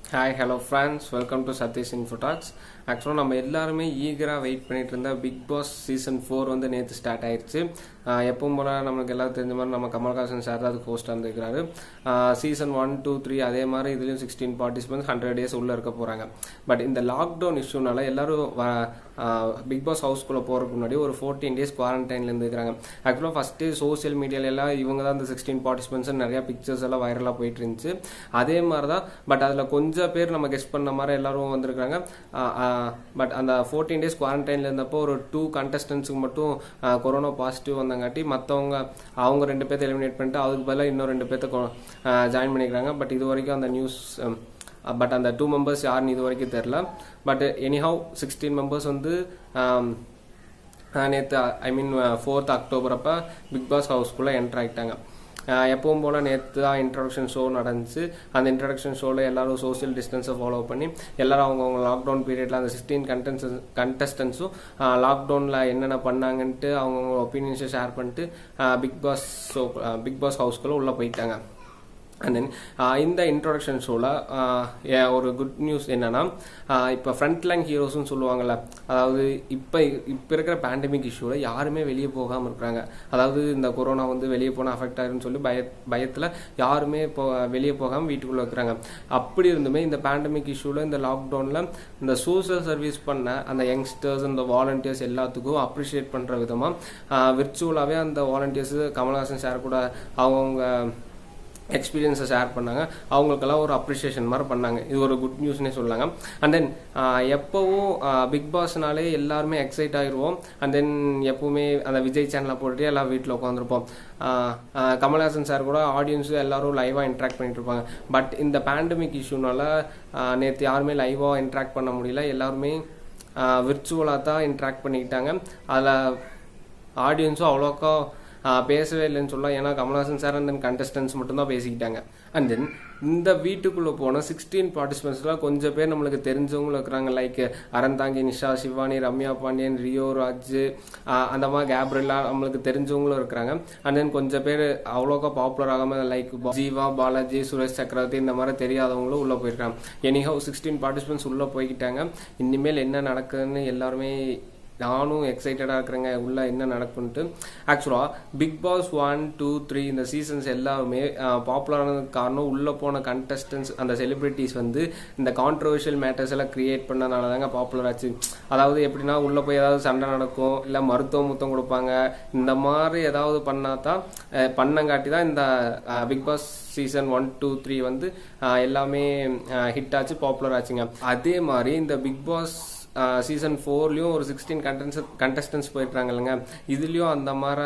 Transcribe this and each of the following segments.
hi hello friends welcome to Sathish info talks ஆக்சுவலாக நம்ம எல்லாருமே ஈகராக வெயிட் பண்ணிட்டு இருந்த பிக் பாஸ் சீசன் ஃபோர் வந்து நேற்று ஸ்டார்ட் ஆயிடுச்சு ஆஹ் எப்பவும் போல நமக்கு எல்லாரும் தெரிஞ்ச மாதிரி நம்ம கமல்ஹாசன் சார் தான் அதுக்கு ஹோஸ்டாக இருந்திருக்கிறாரு சீசன் ஒன் டூ த்ரீ அதே மாதிரி இதுலேயும் சிக்ஸ்டீன் பார்ட்டிசிபென்ட்ஸ் ஹண்ட்ரட் டேஸ் உள்ளே இருக்க போகிறாங்க பட் இந்த லாக்டவுன் இஷ்யூனால எல்லாரும் பிக் பாஸ் ஹவுஸ்குள்ளே போகிறதுக்கு முன்னாடி ஒரு ஃபோர்டீன் டேஸ் குவாரண்டைனில் இருந்துக்கிறாங்க ஆக்சுவலாக ஃபஸ்ட்டு சோஷியல் மீடியால எல்லாம் இவங்க தான் இந்த சிக்ஸ்டீன் பார்ட்டிசிபென்ட்ஸ் நிறைய பிக்சர்ஸ் எல்லாம் வைரலாக போயிட்டு இருந்துச்சு அதே மாதிரி தான் பட் அதில் கொஞ்சம் பேர் நம்ம கெஸ்ட் பண்ண மாதிரி எல்லாரும் வந்திருக்காங்க பட் அந்த ஃபோர்டீன் டேஸ் குவாரண்டைனில் இருந்தப்போ ஒரு டூ கண்டஸ்டன்ஸுக்கு மட்டும் கொரோனா பாசிட்டிவ் வந்தங்காட்டி மற்றவங்க அவங்க ரெண்டு பேர்த்த எலிமினேட் பண்ணிட்டு அதுக்கு பதிலாக இன்னும் ரெண்டு பேர்த்த ஜாயின் பண்ணிக்கிறாங்க பட் இது வரைக்கும் அந்த நியூஸ் பட் அந்த டூ மெம்பர்ஸ் யாருன்னு இது வரைக்கும் தெரில பட் எனிஹவ் சிக்ஸ்டீன் மெம்பர்ஸ் வந்து நேற்று ஐ மீன் ஃபோர்த் அக்டோபர் அப்போ பிக் பாஸ் ஹவுஸ்குள்ளே என்டர் ஆகிட்டாங்க எப்பவும் போல் நேற்று தான் இன்ட்ரடக்ஷன் ஷோ நடந்துச்சு அந்த இன்ட்ரடக்ஷன் ஷோவில் எல்லாரும் சோஷியல் டிஸ்டன்ஸை ஃபாலோ பண்ணி எல்லாரும் அவங்கவுங்க லாக்டவுன் பீரியடில் அந்த சிக்ஸ்டீன் கண்டென்ஸ் கண்டஸ்டன்ஸும் லாக்டவுனில் என்னென்ன பண்ணாங்கன்ட்டு அவங்கவுங்க ஒப்பீனியன்ஸை ஷேர் பண்ணிட்டு Bigg Boss show Bigg Boss ஹவுஸ்குள்ளே உள்ளே போயிட்டாங்க அண்ட் தென் இந்த இன்ட்ரொடக்ஷன் ஷோவில் ஒரு குட் நியூஸ் என்னன்னா இப்போ ஃப்ரண்ட் லைன் ஹீரோஸ்னு சொல்லுவாங்கல்ல அதாவது இப்போ இப்போ இருக்கிற பேண்டமிக் இஷ்யூவில் யாருமே வெளியே போகாமல் இருக்கிறாங்க அதாவது இந்த கொரோனா வந்து வெளியே போனால் அஃபெக்ட் ஆயிருன்னு சொல்லி பய பயத்தில் யாருமே இப்போ வெளியே போகாமல் வீட்டுக்குள்ளே இருக்கிறாங்க அப்படி இருந்துமே இந்த பேண்டமிக் இஷ்யூவில் இந்த லாக்டவுனில் இந்த சோசியல் சர்வீஸ் பண்ண அந்த யங்ஸ்டர்ஸ் இந்த வாலண்டியர்ஸ் எல்லாத்துக்கும் அப்ரிஷியேட் பண்ணுற விதமாக விர்ச்சுவலாகவே அந்த வாலண்டியர்ஸ் கமல்ஹாசன் சார் கூட அவங்கவுங்க எக்ஸ்பீரியன்ஸை ஷேர் பண்ணாங்க அவங்களுக்கெல்லாம் ஒரு அப்ரிஷியேஷன் மாதிரி பண்ணாங்க இது ஒரு குட் நியூஸ்னே சொல்லாங்க அண்ட் தென் எப்போவும் பிக் பாஸ்னாலே எல்லாருமே எக்ஸைட் ஆகிடுவோம் அண்ட் தென் எப்பவுமே அந்த விஜய் சேனலை போட்டுட்டு எல்லாம் வீட்டில் உட்காந்துருப்போம் கமல்ஹாசன் சார் கூட ஆடியன்ஸும் எல்லாரும் லைவாக இன்ட்ராக்ட் பண்ணிட்டு இருப்பாங்க பட் இந்த பேண்டமிக் இஷ்யூனால நேற்று யாருமே லைவாக இன்ட்ராக்ட் பண்ண முடியல எல்லாருமே விர்ச்சுவலாக தான் இன்ட்ராக்ட் பண்ணிக்கிட்டாங்க அதில் ஆடியன்ஸும் அவ்வளோக்கா பேசவே இல்லைன்னு சொல்லலாம் ஏன்னா Kamal Haasan sir and then contestants மட்டும்தான் பேசிக்கிட்டாங்க அண்ட் தென் இந்த வீட்டுக்குள்ளே போன சிக்ஸ்டீன் பார்ட்டிசிபென்ட்ஸ்லாம் கொஞ்சம் பேர் நம்மளுக்கு தெரிஞ்சவங்களும் இருக்கிறாங்க லைக் அறந்தாங்கி நிஷா சிவானி ரம்யா பாண்டியன் ரியோ ராஜ் அந்த மாதிரி கேப்ரில்லா நம்மளுக்கு தெரிஞ்சவங்களும் இருக்கிறாங்க அண்ட் தென் கொஞ்சம் பேர் அவ்வளோக்கா பாப்புலர் ஆகாமல் லைக் ஜீவா பாலாஜி சுரேஷ் சக்கரவர்த்தி இந்த மாதிரி தெரியாதவங்களும் உள்ளே போயிருக்காங்க எனிஹவ் சிக்ஸ்டீன் பார்ட்டிசிபென்ட்ஸ் உள்ளே போய்கிட்டாங்க இனிமேல் என்ன நடக்குதுன்னு எல்லாருமே நானும் எக்ஸைட்டடாக இருக்கிறேங்க உள்ள என்ன நடக்குன்ட்டு ஆக்சுவலாக Bigg Boss one two three இந்த சீசன்ஸ் எல்லாமே பாப்புலரானதுக்கு காரணம் உள்ளே போன கண்டஸ்டன்ஸ் அந்த செலிப்ரிட்டிஸ் வந்து இந்த கான்ட்ரவர்ஷியல் மேட்டர்ஸ் எல்லாம் கிரியேட் பண்ணனால தாங்க பாப்புலர் ஆச்சு அதாவது எப்படின்னா உள்ளே போய் ஏதாவது சண்டை நடக்கும் இல்லை மருத்துவ முத்தம் கொடுப்பாங்க இந்த மாதிரி ஏதாவது பண்ணா தான் பண்ணங்காட்டி தான் இந்த Bigg Boss season one two three வந்து எல்லாமே ஹிட் ஆச்சு பாப்புலர் ஆச்சுங்க அதே மாதிரி இந்த பிக் பாஸ் சீசன் ஃபோர்லேயும் ஒரு சிக்ஸ்டீன் கண்டன்ஸ் கண்டஸ்டன்ஸ் போயிருக்காங்க இல்லைங்க இதுலேயும் அந்த மாதிரி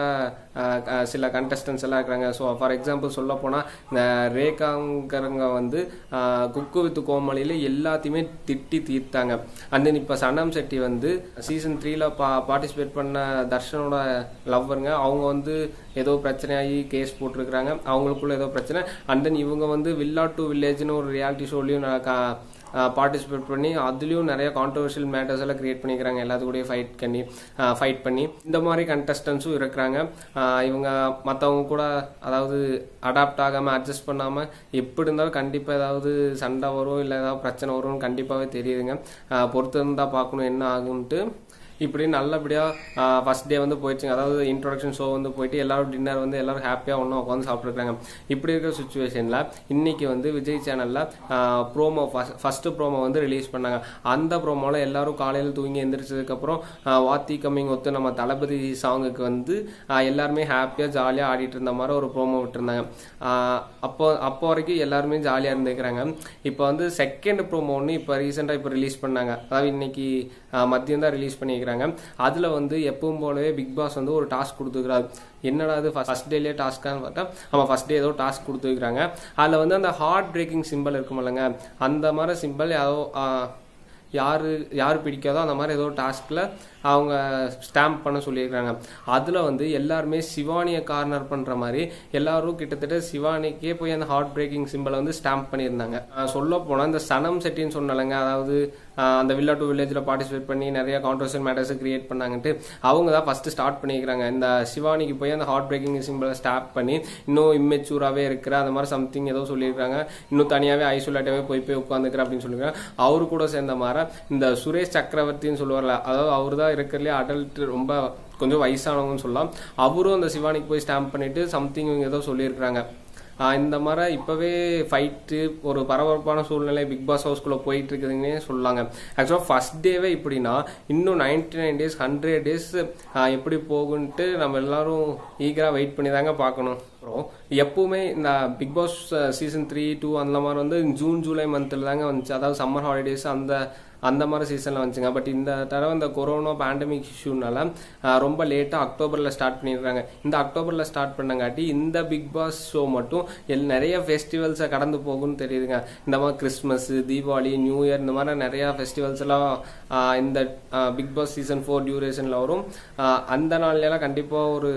சில கண்டஸ்டன்ஸ் எல்லாம் இருக்கிறாங்க ஸோ ஃபார் எக்ஸாம்பிள் சொல்ல போனால் இந்த ரேகாங்கிறவங்க வந்து குக்கு வித் கோமலியில் எல்லாத்தையுமே திட்டி தீர்த்தாங்க அண்ட் தென் இப்போ சனம் செட்டி வந்து சீசன் த்ரீல பா பார்ட்டிசிபேட் பண்ண தர்ஷனோட லவ்வருங்க அவங்க வந்து ஏதோ பிரச்சனையாகி கேஸ் போட்டிருக்கிறாங்க அவங்களுக்குள்ள ஏதோ பிரச்சனை அண்ட் தென் இவங்க வந்து வில்லா டு வில்லேஜ்னு ஒரு ரியாலிட்டி ஷோலையும் பார்ட்டிசிபேட் பண்ணி அதுலேயும் நிறைய கான்ட்ரவர்ஷியல் மேட்டர்ஸ் எல்லாம் கிரியேட் பண்ணிக்கிறாங்க எல்லாத்துக்கூடயும் ஃபைட் பண்ணி ஃபைட் பண்ணி இந்த மாதிரி கண்டஸ்டன்ஸும் இருக்கிறாங்க இவங்க மற்றவங்க கூட அதாவது அடாப்ட் ஆகாமல் அட்ஜஸ்ட் பண்ணாமல் எப்படி இருந்தாலும் கண்டிப்பாக ஏதாவது சண்டை வரும் இல்லை ஏதாவது பிரச்சனை வரும்னு கண்டிப்பாகவே தெரியுதுங்க பொறுத்து இருந்தால் பார்க்கணும் என்ன ஆகும்ட்டு இப்படி நல்லபடியாக ஃபஸ்ட் டே வந்து போயிடுச்சுங்க அதாவது இன்ட்ரொடக்ஷன் ஷோ வந்து போயிட்டு எல்லாரும் டின்னர் வந்து எல்லாரும் ஹாப்பியாக ஒன்றும் உட்காந்து சாப்பிட்ருக்காங்க இப்படி இருக்கிற சுச்சுவேஷனில் இன்னைக்கு வந்து விஜய் சேனலில் ப்ரோமோ ஃபஸ்ட்டு ப்ரோமோ வந்து ரிலீஸ் பண்ணாங்க அந்த ப்ரோமோவில் எல்லாரும் காலையில் தூங்கி எந்திரிச்சதுக்கப்புறம் வாத்தி கம்மிங் ஒத்து நம்ம தளபதி சாங்குக்கு வந்து எல்லாருமே ஹாப்பியாக ஜாலியாக ஆடிட்டு இருந்த மாதிரி ஒரு ப்ரோமோ விட்டுருந்தாங்க அப்போ அப்போ வரைக்கும் எல்லாருமே ஜாலியாக இருந்துக்கிறாங்க இப்போ வந்து செகண்ட் ப்ரோமோ ஒன்று இப்போ ரீசெண்டாக இப்போ ரிலீஸ் பண்ணாங்க அதாவது இன்னைக்கு மதியம் தான் ரிலீஸ் பண்ணி பண்ணிக்கிறாங்க அதில் வந்து எப்பவும் போலவே பிக் பாஸ் வந்து ஒரு டாஸ்க் கொடுத்துக்கிறாரு என்னடா அது ஃபஸ்ட் டேலேயே டாஸ்க்கான்னு பார்த்தா ஆமாம் ஃபஸ்ட் டே ஏதோ டாஸ்க் கொடுத்துருக்காங்க அதில் வந்து அந்த ஹார்ட் பிரேக்கிங் சிம்பிள் இருக்குமில்லங்க அந்த மாதிரி சிம்பிள் ஏதோ யார் யார் பிடிக்காதோ அந்த மாதிரி ஏதோ டாஸ்கில் அவங்க ஸ்டாம்ப் பண்ண சொல்லியிருக்காங்க அதில் வந்து எல்லாருமே சிவானியை கார்னர் பண்ணுற மாதிரி எல்லாரும் கிட்டத்தட்ட சிவானிக்கே போய் அந்த ஹார்ட் பிரேக்கிங் சிம்பிளை வந்து ஸ்டாம்ப் பண்ணியிருந்தாங்க சொல்ல போனால் இந்த சனம் செட்டின்னு சொன்னாலங்க அதாவது ஆஹ் அந்த வில்லா டு வில்லேஜில் பார்ட்டிசிபேட் பண்ணி நிறைய கான்ட்ரவர்ஷியல் மேட்டர்ஸ் கிரியேட் பண்ணாங்கன்ட்டு அவங்க தான் ஃபர்ஸ்ட் ஸ்டார்ட் பண்ணிக்கிறாங்க இந்த சிவானிக்கு போய் அந்த ஹார்ட் பிரேக்கிங் சிம்பிளை ஸ்டாப் பண்ணி இன்னும் இம்மெச்சூராகவே இருக்கிற அந்த மாதிரி சம்திங் ஏதோ சொல்லியிருக்காங்க இன்னும் தனியாகவே ஐசோலேட்டாகவே போய் போய் உட்காந்துக்கிற அப்படின்னு சொல்லியிருக்காங்க அவரு கூட சேர்ந்த மாதிரி இந்த சுரேஷ் சக்கரவர்த்தின்னு சொல்லுவார்ல அதாவது அவர் தான் இருக்கிறதுலே அடல்ட் ரொம்ப கொஞ்சம் வயசானவங்கன்னு சொல்லலாம் அவரும் அந்த சிவானிக்கு போய் ஸ்டாம்ப் பண்ணிட்டு சம்திங் இவங்க ஏதோ சொல்லியிருக்காங்க ஆஹ் இந்த மாதிரி இப்போவே ஃபைட்டு ஒரு பரபரப்பான சூழ்நிலை பிக் பாஸ் ஹவுஸ்குள்ளே போயிட்டு இருக்குதுன்னே சொல்லாங்க ஆக்சுவலாக ஃபர்ஸ்ட் டேவே இப்படின்னா இன்னும் ninety nine days hundred days எப்படி போகுன்ட்டு நம்ம எல்லாரும் ஈகராக வெயிட் பண்ணி தாங்க பார்க்கணும் அப்புறம் எப்பவுமே இந்த Bigg Boss season three two அந்த மாதிரி வந்து ஜூன் ஜூலை மந்த்தில் தாங்க வந்துச்சு அதாவது சம்மர் ஹாலிடேஸ் அந்த அந்த மாதிரி சீசனில் வந்துச்சுங்க பட் இந்த தடவை இந்த கொரோனா பேண்டமிக் இஷ்யூனால ரொம்ப லேட்டாக அக்டோபரில் ஸ்டார்ட் பண்ணிடுறாங்க இந்த அக்டோபரில் ஸ்டார்ட் பண்ணங்காட்டி இந்த பிக் பாஸ் ஷோ மட்டும் எல் நிறைய ஃபெஸ்டிவல்ஸை கடந்து போகும்னு தெரியுதுங்க இந்த மாதிரி கிறிஸ்மஸ் தீபாவளி நியூ இயர் இந்த மாதிரி நிறையா ஃபெஸ்டிவல்ஸ் எல்லாம் ஆஹ் இந்த பிக் பாஸ் சீசன் ஃபோர் டியூரேஷனில் வரும் ஆஹ் அந்த நாள்லாம் கண்டிப்பாக ஒரு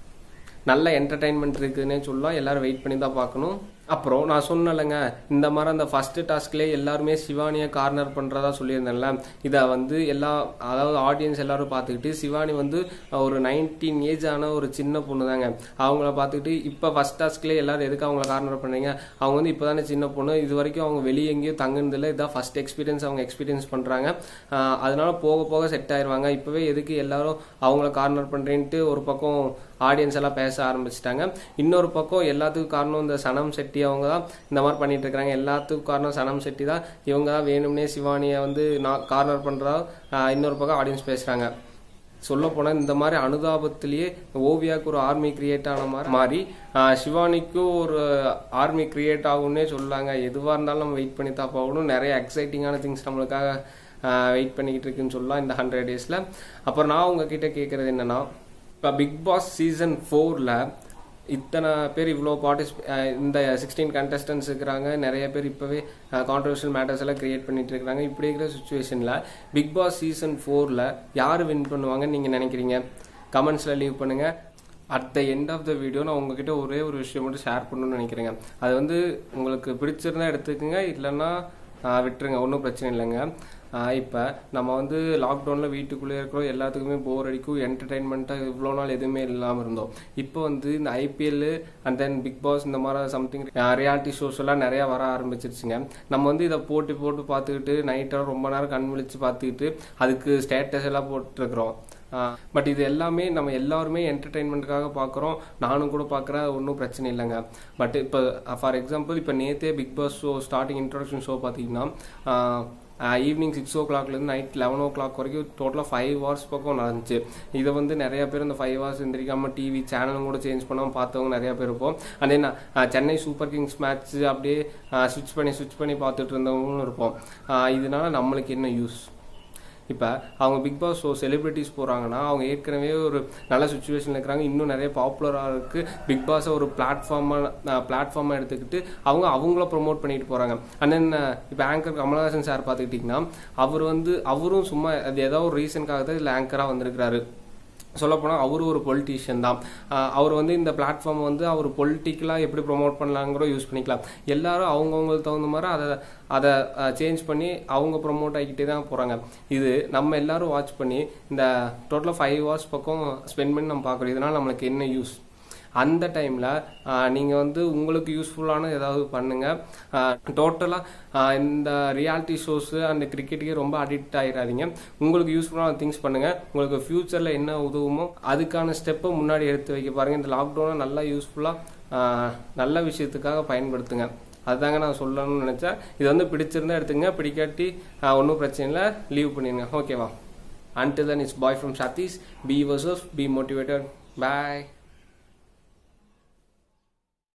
நல்ல என்டர்டைன்மெண்ட் இருக்குதுன்னே சொல்லலாம் எல்லாரும் வெயிட் பண்ணி தான் பார்க்கணும் அப்புறம் நான் சொன்னலைங்க இந்த மாதிரி அந்த ஃபர்ஸ்ட் டாஸ்க்லேயே எல்லாருமே சிவானியை கார்னர் பண்ணுறதா சொல்லியிருந்தேன்ல இதை வந்து எல்லா அதாவது ஆடியன்ஸ் எல்லாரும் பார்த்துக்கிட்டு சிவானி வந்து ஒரு நைன்டீன் ஏஜ் ஆன ஒரு சின்ன பொண்ணு தாங்க அவங்கள பார்த்துக்கிட்டு இப்போ ஃபர்ஸ்ட் டாஸ்க்லேயே எல்லாரும் எதுக்கு அவங்கள கார்னர் பண்ணீங்க அவங்க வந்து இப்போ தானே சின்ன பொண்ணு இது வரைக்கும் அவங்க வெளியே எங்கேயும் தங்குனதில்லை இதான் ஃபர்ஸ்ட் எக்ஸ்பீரியன்ஸ் அவங்க எக்ஸ்பீரியன்ஸ் பண்ணுறாங்க அதனால போக போக செட் ஆயிருவாங்க இப்போவே எதுக்கு எல்லாரும் அவங்கள கார்னர் பண்ணுறேன்ட்டு ஒரு பக்கம் ஆடியன்ஸ் எல்லாம் பேச ஆரம்பிச்சிட்டாங்க இன்னொரு பக்கம் எல்லாத்துக்கும் காரணம் இந்த சனம் செட்டி அவங்க தான் இந்த மாதிரி பண்ணிட்டு இருக்காங்க எல்லாத்துக்கும் காரணம் சனம் செட்டி தான் இவங்க தான் வேணும்னே சிவானியை வந்து நான் கார்னர் பண்ணுறா இன்னொரு பக்கம் ஆடியன்ஸ் பேசுகிறாங்க சொல்ல போனால் இந்த மாதிரி அனுதாபத்திலேயே ஓவியாவுக்கு ஒரு ஆர்மி கிரியேட் ஆன மாதிரி மாறி ஆஹ் சிவானிக்கும் ஒரு ஆர்மி கிரியேட் ஆகும்னே சொல்லாங்க எதுவாக இருந்தாலும் நம்ம வெயிட் பண்ணி தான் போகணும் நிறைய எக்ஸைட்டிங்கான திங்ஸ் நம்மளுக்காக வெயிட் பண்ணிக்கிட்டு இருக்குன்னு சொல்லலாம் இந்த ஹண்ட்ரட் டேஸில் அப்புறம் நான் உங்ககிட்ட கேட்குறது என்னன்னா இப்போ பிக் பாஸ் சீசன் ஃபோரில் இத்தனை பேர் இவ்வளோ பார்ட்டிசிபே இந்த சிக்ஸ்டீன் கண்டஸ்டன்ஸ் இருக்கிறாங்க நிறைய பேர் இப்போவே கான்ட்ரவர்ஷியல் மேட்டர்ஸ் எல்லாம் கிரியேட் பண்ணிட்டு இருக்காங்க இப்படி இருக்கிற சுச்சுவேஷனில் பிக் பாஸ் சீசன் ஃபோரில் யார் வின் பண்ணுவாங்கன்னு நீங்கள் நினைக்கிறீங்க கமெண்ட்ஸில் லீவ் பண்ணுங்கள் at the end of the video நான் உங்ககிட்ட ஒரே ஒரு விஷயம் மட்டும் ஷேர் பண்ணணும்னு நினைக்கிறேங்க அது வந்து உங்களுக்கு பிடிச்சிருந்தா எடுத்துக்கோங்க இல்லைன்னா ஆஹ் விட்டுருங்க ஒன்றும் பிரச்சனை இல்லைங்க இப்போ நம்ம வந்து லாக்டவுனில் வீட்டுக்குள்ளே இருக்கிறோம் எல்லாத்துக்குமே போர் அடிக்கும் என்டர்டைன்மெண்ட்டாக இவ்வளோ நாள் எதுவுமே இல்லாமல் இருந்தோம் இப்போ வந்து இந்த IPL and then Bigg Boss இந்த மாதிரி சம்திங் ரியாலிட்டி ஷோஸ் எல்லாம் நிறையா வர ஆரம்பிச்சிருச்சுங்க நம்ம வந்து இதை போட்டு போட்டு பார்த்துக்கிட்டு நைட்டாக ரொம்ப நேரம் கண் விழிச்சு பார்த்துக்கிட்டு அதுக்கு ஸ்டேட்டஸ் எல்லாம் போட்டுருக்குறோம் பட் இது எல்லாமே நம்ம எல்லாருமே என்டர்டைன்மெண்ட்டுக்காக பார்க்குறோம் நானும் கூட பார்க்குறேன் ஒன்றும் பிரச்சனை இல்லைங்க பட் இப்போ ஃபார் எக்ஸாம்பிள் இப்போ நேற்றே Bigg Boss show starting introduction show பார்த்தீங்கன்னா ஈவினிங் சிக்ஸ் ஓ கிளாக்லேருந்து நைட் லெவன் ஓ கிளாக் வரைக்கும் டோட்டலாக ஃபைவ் ஹவர்ஸ் பக்கம் நடந்துச்சு இதை வந்து நிறைய பேர் இந்த ஃபைவ் ஹவர்ஸ் எந்திரிக்காம டிவி சேனலும் கூட சேஞ்ச் பண்ணாமல் பார்த்தவங்க நிறைய பேர் இருப்போம் and then Chennai Super Kings match அப்படியே ஸ்விட்ச் பண்ணி ஸ்விட்ச் பண்ணி பார்த்துட்டு இருந்தவங்களும் இருப்போம் இதனால நம்மளுக்கு என்ன யூஸ் இப்போ அவங்க பிக் பாஸ் ஷோ செலிபிரிட்டிஸ் போகிறாங்கன்னா அவங்க ஏற்கனவே ஒரு நல்ல சுச்சுவேஷனில் இருக்கிறாங்க இன்னும் நிறைய பாப்புலராக இருக்குது பிக் பாஸை ஒரு பிளாட்ஃபார்மாக பிளாட்ஃபார்மாக எடுத்துக்கிட்டு அவங்க அவங்கள ப்ரொமோட் பண்ணிட்டு போகிறாங்க அண்ட் தென் இப்போ ஆங்கர் கமலஹாசன் சார் பார்த்துக்கிட்டிங்கன்னா அவர் வந்து அவரும் சும்மா அது ஏதோ ஒரு ரீசனுக்காக தான் இதில் ஆங்கராக வந்திருக்கிறாரு சொல்லப்போனால் அவர் ஒரு பொலிட்டீஷியன் தான் அவர் வந்து இந்த பிளாட்ஃபார்ம் வந்து அவர் பொலிட்டிக்கலாக எப்படி ப்ரொமோட் பண்ணலாங்கிற யூஸ் பண்ணிக்கலாம் எல்லாரும் அவங்கவுங்களுக்கு தகுந்த மாதிரி அதை அதை சேஞ்ச் பண்ணி அவங்க ப்ரொமோட் ஆகிக்கிட்டே தான் போகிறாங்க இது நம்ம எல்லாரும் வாட்ச் பண்ணி இந்த டோட்டலாக ஃபைவ் ஹவர்ஸ் பக்கம் ஸ்பெண்ட் பண்ணி நம்ம பார்க்குறோம் இதனால் நம்மளுக்கு என்ன யூஸ் அந்த டைமில் நீங்கள் வந்து உங்களுக்கு யூஸ்ஃபுல்லான ஏதாவது பண்ணுங்கள் டோட்டலாக இந்த ரியாலிட்டி ஷோஸு அந்த கிரிக்கெட்டுக்கே ரொம்ப அடிக்ட் ஆகிடாதீங்க உங்களுக்கு யூஸ்ஃபுல்லான திங்ஸ் பண்ணுங்கள் உங்களுக்கு ஃப்யூச்சரில் என்ன உதவுமோ அதுக்கான ஸ்டெப்பை முன்னாடி எடுத்து வைக்க பாருங்கள் இந்த லாக்டவுனை நல்லா யூஸ்ஃபுல்லாக நல்ல விஷயத்துக்காக பயன்படுத்துங்க அதுதாங்க நான் சொல்லணும்னு நினச்சேன் இது வந்து பிடிச்சிருந்தா எடுத்துங்க பிடிக்காட்டி ஒன்றும் பிரச்சனை இல்லை லீவ் பண்ணிடுங்க ஓகேவா until then it's boy from satis be yourself be motivated bye